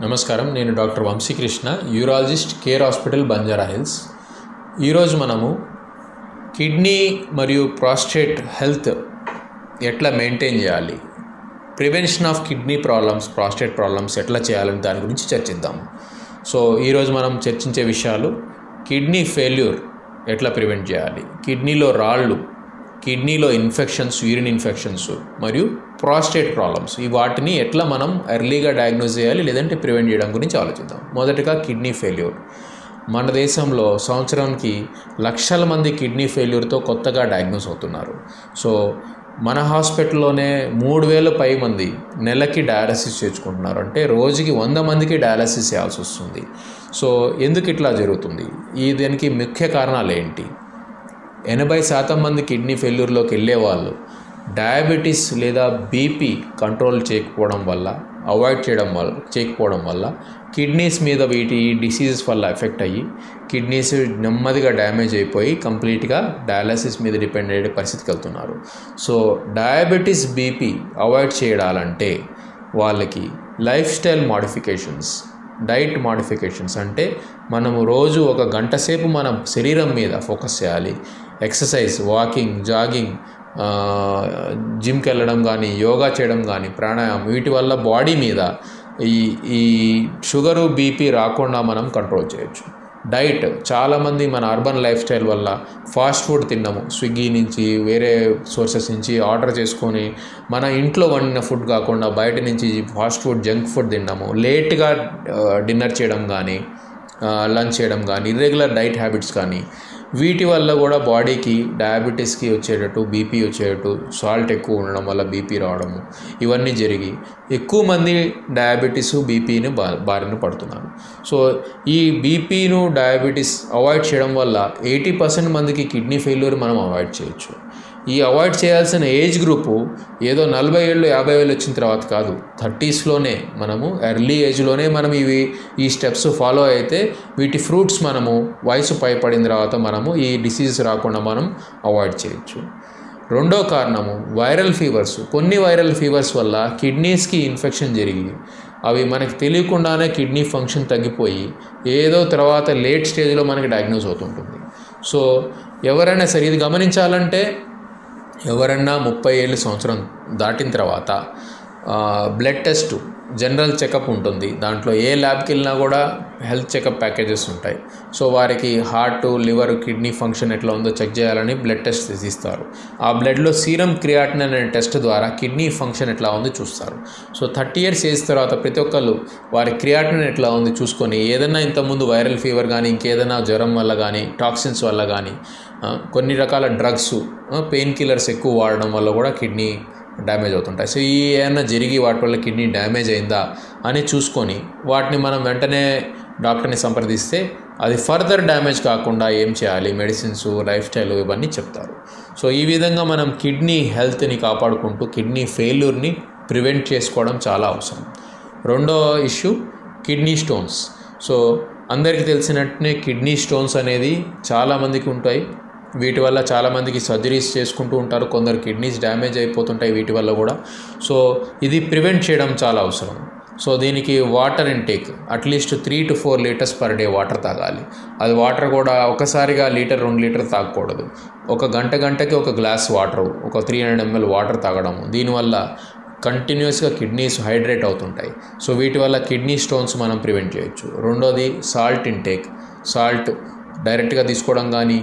నమస్కారం నేను doctor Vamsikrishna urologist Care hospital Banjara Hills ఈరోజు మనము కిడ్నీ మరియు ప్రాస్టేట్ హెల్త్ ఎట్లా మెయింటైన్ చేయాలి prevention of kidney problems prostate problems ఎట్లా చేయాలని దాని గురించి చర్చిద్దాం సో ఈరోజు మనం చర్చించే విషయాలు కిడ్నీ ఫెయిల్యూర్ ఎట్లా ప్రివెంట్ చేయాలి కిడ్నీలో రాళ్ళు కిడ్నీలో ఇన్ఫెక్షన్స్ యూరిన్ ఇన్ఫెక్షన్స్ మరియు ప్రాస్టేట్ ప్రాబ్లమ్స్ ఈ వాటిని ఎట్లా మనం ఎర్లీగా డయాగ్నోజ్ చేయాలి లేదంటే ప్రివెంట్ చేయడం గురించి ఆలోచిద్దాం మొదటగా కిడ్నీ ఫెయిల్యూర్ మన దేశంలో సంవత్సరానికి లక్షల మంది కిడ్నీ ఫెయిల్యూర్తో కొత్తగా డయాగ్నోస్ అవుతున్నారు సో మన హాస్పిటల్లోనే మూడు వేల పై మంది నెలకి డయాలసిస్ చేర్చుకుంటున్నారు అంటే రోజుకి వంద మందికి డయాలసిస్ చేయాల్సి వస్తుంది సో ఎందుకు ఇట్లా జరుగుతుంది ఈ దీనికి ముఖ్య కారణాలు ఏంటి ఎనభై శాతం మంది కిడ్నీ ఫెయిల్యూర్లోకి వెళ్ళే వాళ్ళు డయాబెటీస్ లేదా బీపీ కంట్రోల్ చేయకపోవడం వల్ల అవాయిడ్ చేయడం వల్ల చేయకపోవడం వల్ల కిడ్నీస్ మీద వీటి డిసీజెస్ వల్ల ఎఫెక్ట్ అయ్యి కిడ్నీస్ నెమ్మదిగా డ్యామేజ్ అయిపోయి కంప్లీట్గా డయాలసిస్ మీద డిపెండ్ అయ్యే పరిస్థితికి వెళ్తున్నారు సో డయాబెటీస్ బీపీ అవాయిడ్ చేయడాలంటే వాళ్ళకి lifestyle modifications diet modifications అంటే మనము రోజు ఒక గంట సేపు మన శరీరం మీద ఫోకస్ చేయాలి ఎక్సర్సైజ్ వాకింగ్ జాగింగ్ జిమ్కి వెళ్ళడం కానీ యోగా చేయడం కానీ ప్రాణాయామం వీటి వల్ల బాడీ మీద ఈ ఈ షుగరు బీపీ రాకుండా మనం కంట్రోల్ చేయొచ్చు డైట్ చాలామంది మన అర్బన్ లైఫ్ స్టైల్ వల్ల ఫాస్ట్ ఫుడ్ తిన్నాము స్విగ్గీ నుంచి వేరే సోర్సెస్ నుంచి ఆర్డర్ చేసుకొని మన ఇంట్లో వండిన ఫుడ్ కాకుండా బయట నుంచి ఫాస్ట్ ఫుడ్ జంక్ ఫుడ్ తిన్నాము లేట్గా డిన్నర్ చేయడం కానీ లంచ్ చేయడం కానీ ఇర్రెగ్యులర్ డైట్ హ్యాబిట్స్ కానీ వీటి వల్ల కూడా బాడీకి డయాబెటీస్కి వచ్చేటట్టు బీపీ వచ్చేటట్టు సాల్ట్ ఎక్కువ ఉండడం వల్ల బీపీ రావడము ఇవన్నీ జరిగి ఎక్కువ మంది డయాబెటీస్ బీపీని బా బారిన పడుతున్నారు సో ఈ బీపీను డయాబెటీస్ అవాయిడ్ చేయడం వల్ల ఎయిటీ పర్సెంట్ మందికి కిడ్నీ ఫెయిల్యూర్ మనం అవాయిడ్ చేయొచ్చు ఈ అవాయిడ్ చేయాల్సిన ఏజ్ గ్రూపు ఏదో నలభై ఏళ్ళు యాభై ఏళ్ళు వచ్చిన తర్వాత కాదు థర్టీస్లోనే మనము ఎర్లీ ఏజ్లోనే మనం ఇవి ఈ స్టెప్స్ ఫాలో అయితే వీటి ఫ్రూట్స్ మనము వయసు పైపడిన తర్వాత మనము ఈ డిసీజెస్ రాకుండా మనం అవాయిడ్ చేయొచ్చు రెండో కారణము వైరల్ ఫీవర్స్ కొన్ని వైరల్ ఫీవర్స్ వల్ల కిడ్నీస్కి ఇన్ఫెక్షన్ జరిగి అవి మనకి తెలియకుండానే కిడ్నీ ఫంక్షన్ తగ్గిపోయి ఏదో తర్వాత లేట్ స్టేజ్లో మనకి డయాగ్నోస్ అవుతుంటుంది సో ఎవరైనా సరే ఇది గమనించాలంటే ఎవరన్నా ముప్పై ఏళ్ళు సంవత్సరం దాటిన తర్వాత బ్లడ్ టెస్ట్ జనరల్ చెకప్ ఉంటుంది దాంట్లో ఏ ల్యాబ్కి వెళ్ళినా కూడా హెల్త్ చెకప్ ప్యాకేజెస్ ఉంటాయి సో వారికి హార్ట్ లివర్ కిడ్నీ ఫంక్షన్ ఎట్లా ఉందో చెక్ చేయాలని బ్లడ్ టెస్ట్ తీస్తారు ఆ బ్లడ్లో సీరం క్రియాటిన్ అనే టెస్ట్ ద్వారా కిడ్నీ ఫంక్షన్ ఎట్లా ఉంది చూస్తారు సో థర్టీ ఇయర్స్ ఏజ్ తర్వాత ప్రతి ఒక్కళ్ళు వారి క్రియాటిన్ ఎట్లా ఉంది చూసుకొని ఏదైనా ఇంతకుముందు వైరల్ ఫీవర్ కానీ ఇంకేదైనా జ్వరం వల్ల కానీ టాక్సిన్స్ వల్ల కానీ కొన్ని రకాల డ్రగ్స్ పెయిన్ కిల్లర్స్ ఎక్కువ వాడడం వల్ల కూడా కిడ్నీ డ్యామేజ్ అవుతుంటాయి సో ఈ ఏమైనా జరిగి వాటి వల్ల కిడ్నీ డ్యామేజ్ అయిందా అని చూసుకొని వాటిని మనం వెంటనే డాక్టర్ని సంప్రదిస్తే అది ఫర్దర్ డ్యామేజ్ కాకుండా ఏం చేయాలి మెడిసిన్స్ లైఫ్ స్టైల్ ఇవన్నీ చెప్తారు సో ఈ విధంగా మనం కిడ్నీ హెల్త్ని కాపాడుకుంటూ కిడ్నీ ఫెయిల్యూర్ని ప్రివెంట్ చేసుకోవడం చాలా అవసరం రెండో ఇష్యూ కిడ్నీ స్టోన్స్ సో అందరికీ తెలిసినట్టునే కిడ్నీ స్టోన్స్ అనేది చాలామందికి ఉంటాయి వీటి వల్ల చాలామందికి సర్జరీస్ చేసుకుంటూ ఉంటారు కొందరు కిడ్నీస్ డ్యామేజ్ అయిపోతుంటాయి వీటి వల్ల కూడా సో ఇది ప్రివెంట్ చేయడం చాలా అవసరం సో దీనికి water intake at least three to four litres per day water తాగాలి అది వాటర్ కూడా ఒకసారిగా లీటర్ రెండు లీటర్ తాగకూడదు ఒక గంట గంటకి ఒక గ్లాస్ వాటర్ ఒక త్రీ హండ్రెడ్ ఎంఎల్ వాటర్ తాగడము దీనివల్ల కంటిన్యూస్గా కిడ్నీస్ హైడ్రేట్ అవుతుంటాయి సో వీటి వల్ల కిడ్నీ స్టోన్స్ మనం ప్రివెంట్ చేయొచ్చు రెండోది సాల్ట్ ఇంటేక్ సాల్ట్ డైరెక్ట్గా తీసుకోవడం కానీ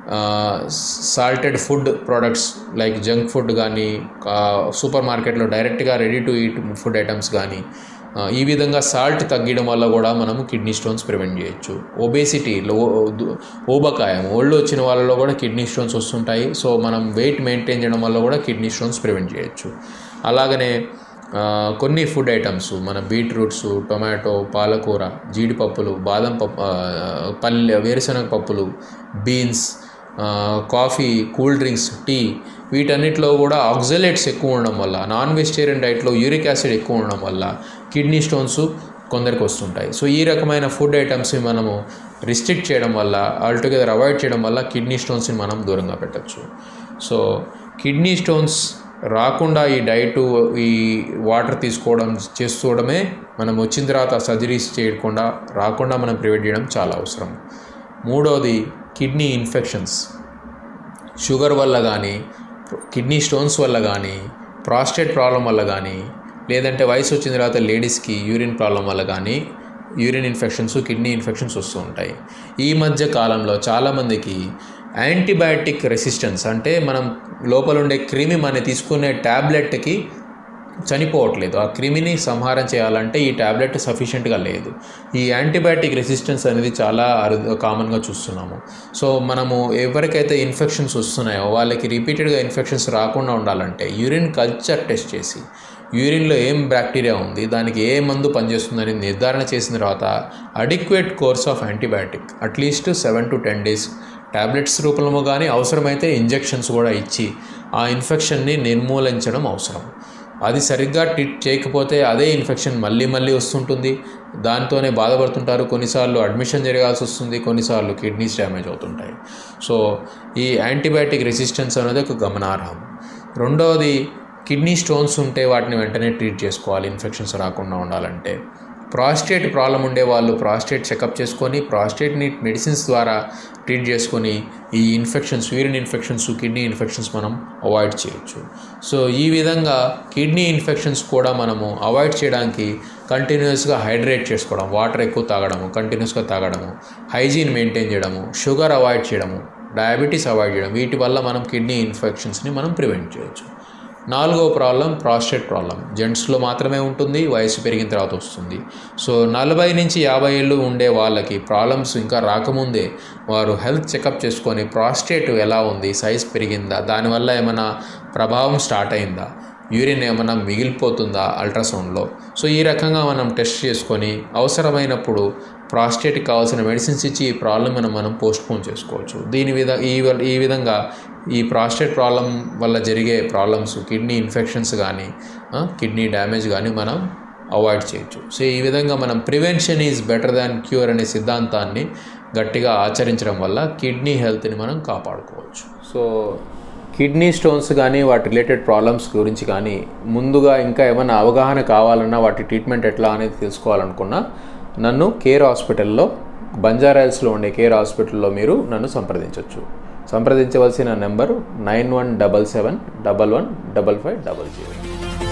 salted food products like junk food కానీ సూపర్ మార్కెట్లో డైరెక్ట్గా ready to eat food items కానీ ఈ విధంగా సాల్ట్ తగ్గడం వల్ల కూడా మనము కిడ్నీ స్టోన్స్ ప్రివెంట్ చేయొచ్చు ఒబేసిటీ ఊబకాయం ఒళ్ళు వచ్చిన వాళ్ళలో కూడా కిడ్నీ స్టోన్స్ వస్తుంటాయి సో మనం వెయిట్ మెయింటైన్ చేయడం వల్ల కూడా కిడ్నీ స్టోన్స్ ప్రివెంట్ చేయొచ్చు అలాగనే కొన్ని ఫుడ్ ఐటమ్స్ మన బీట్రూట్స్ టొమాటో పాలకూర జీడిపప్పులు బాదం పప్పు పల్లె వేరుశనగ పప్పులు beans coffee cool drinks tea వీటన్నిటిలో కూడా ఆక్సలేట్స్ ఎక్కువ ఉండడం వల్ల నాన్ వెజిటేరియన్ డైట్లో యూరిక్ యాసిడ్ ఎక్కువ ఉండడం వల్ల కిడ్నీ స్టోన్స్ కొందరికి వస్తుంటాయి సో ఈ రకమైన ఫుడ్ ఐటమ్స్ని మనము రిస్ట్రిక్ట్ చేయడం వల్ల ఆల్టుగెదర్ అవాయిడ్ చేయడం వల్ల కిడ్నీ స్టోన్స్ని మనం దూరంగా పెట్టచ్చు సో కిడ్నీ స్టోన్స్ రాకుండా ఈ డైట్ ఈ వాటర్ తీసుకోవడం చేసుకోవడమే మనం వచ్చిన తర్వాత సర్జరీస్ చేయకుండా రాకుండా మనం ప్రివెంట్ చేయడం చాలా అవసరం మూడవది కిడ్నీ ఇన్ఫెక్షన్స్ షుగర్ వల్ల కానీ కిడ్నీ స్టోన్స్ వల్ల కానీ ప్రాస్టేట్ ప్రాబ్లం వల్ల కానీ లేదంటే వయసు వచ్చిన తర్వాత లేడీస్కి యూరిన్ ప్రాబ్లం వల్ల కానీ యూరిన్ ఇన్ఫెక్షన్స్ కిడ్నీ ఇన్ఫెక్షన్స్ వస్తూ ఉంటాయి ఈ మధ్య కాలంలో చాలామందికి యాంటీబయాటిక్ రెసిస్టెన్స్ అంటే మనం లోపల ఉండే క్రిమి మనం తీసుకునే ట్యాబ్లెట్కి చనిపోవట్లేదు ఆ క్రిమిని సంహారం చేయాలంటే ఈ ట్యాబ్లెట్ సఫిషియెంట్గా లేదు ఈ యాంటీబయాటిక్ రెసిస్టెన్స్ అనేది చాలా అరుదు కామన్గా చూస్తున్నాము సో మనము ఎవరికైతే ఇన్ఫెక్షన్స్ వస్తున్నాయో వాళ్ళకి రిపీటెడ్గా ఇన్ఫెక్షన్స్ రాకుండా ఉండాలంటే యూరిన్ కల్చర్ టెస్ట్ చేసి యూరిన్లో ఏం బ్యాక్టీరియా ఉంది దానికి ఏ మందు పనిచేస్తుందని నిర్ధారణ చేసిన తర్వాత adequate course of antibiotic at least seven to ten days tablets రూపంలో కానీ అవసరమైతే ఇంజెక్షన్స్ కూడా ఇచ్చి ఆ ఇన్ఫెక్షన్ని నిర్మూలించడం అవసరం అది సరిగ్గా ట్రీట్ చేయకపోతే అదే ఇన్ఫెక్షన్ మళ్ళీ మళ్ళీ వస్తుంటుంది దాంతోనే బాధపడుతుంటారు కొన్నిసార్లు అడ్మిషన్ జరగాల్సి వస్తుంది కొన్నిసార్లు కిడ్నీస్ డ్యామేజ్ అవుతుంటాయి సో ఈ యాంటీబయాటిక్ రెసిస్టెన్స్ అనేది ఒక గమనార్హం రెండవది కిడ్నీ స్టోన్స్ ఉంటే వాటిని వెంటనే ట్రీట్ చేసుకోవాలి ఇన్ఫెక్షన్స్ రాకుండా ఉండాలంటే ప్రాస్టేట్ ప్రాబ్లం ఉండే వాళ్ళు ప్రాస్టేట్ చెకప్ చేసుకొని ప్రాస్టేట్ని మెడిసిన్స్ ద్వారా ట్రీట్ చేసుకొని ఈ infections urine infections kidney infections మనం అవాయిడ్ చేయొచ్చు సో ఈ విధంగా కిడ్నీ ఇన్ఫెక్షన్స్ కూడా మనము అవాయిడ్ చేయడానికి కంటిన్యూస్గా హైడ్రేట్ చేసుకోవడం వాటర్ ఎక్కువ తాగడము కంటిన్యూస్గా తాగడము హైజీన్ మెయింటైన్ చేయడము షుగర్ అవాయిడ్ చేయడము డయాబెటీస్ అవాయిడ్ చేయడం వీటి వల్ల మనం కిడ్నీ ఇన్ఫెక్షన్స్ని మనం ప్రివెంట్ చేయొచ్చు నాలుగో ప్రాబ్లం ప్రాస్టేట్ ప్రాబ్లం జెంట్స్లో మాత్రమే ఉంటుంది వయసు పెరిగిన తర్వాత వస్తుంది సో నలభై నుంచి యాభై ఏళ్ళు ఉండే వాళ్ళకి ప్రాబ్లమ్స్ ఇంకా రాకముందే వారు హెల్త్ చెకప్ చేసుకొని ప్రాస్టేట్ ఎలా ఉంది సైజ్ పెరిగిందా దానివల్ల ఏమైనా ప్రభావం స్టార్ట్ అయిందా యూరిన్ ఏమైనా మిగిలిపోతుందా అల్ట్రాసౌండ్లో సో ఈ రకంగా మనం టెస్ట్ చేసుకొని అవసరమైనప్పుడు ప్రాస్టేట్కి కావాల్సిన మెడిసిన్స్ ఇచ్చి ఈ ప్రాబ్లమ్ను మనం పోస్ట్పోన్ చేసుకోవచ్చు దీని విధ ఈ ఈ విధంగా ఈ ప్రాస్టేట్ ప్రాబ్లం వల్ల జరిగే ప్రాబ్లమ్స్ కిడ్నీ ఇన్ఫెక్షన్స్ కానీ కిడ్నీ డ్యామేజ్ కానీ మనం అవాయిడ్ చేయొచ్చు సో ఈ విధంగా మనం prevention is better than cure అనే సిద్ధాంతాన్ని గట్టిగా ఆచరించడం వల్ల కిడ్నీ హెల్త్ని మనం కాపాడుకోవచ్చు సో కిడ్నీ స్టోన్స్ కానీ వాటి రిలేటెడ్ ప్రాబ్లమ్స్ గురించి కానీ ముందుగా ఇంకా ఏమైనా అవగాహన కావాలన్నా వాటి ట్రీట్మెంట్ ఎట్లా అనేది తెలుసుకోవాలనుకున్నా నన్ను కేర్ హాస్పిటల్లో బంజారాయిల్స్లో ఉండే కేర్ హాస్పిటల్లో మీరు నన్ను సంప్రదించవచ్చు సంప్రదించవలసిన number nine one double seven double one double five double zero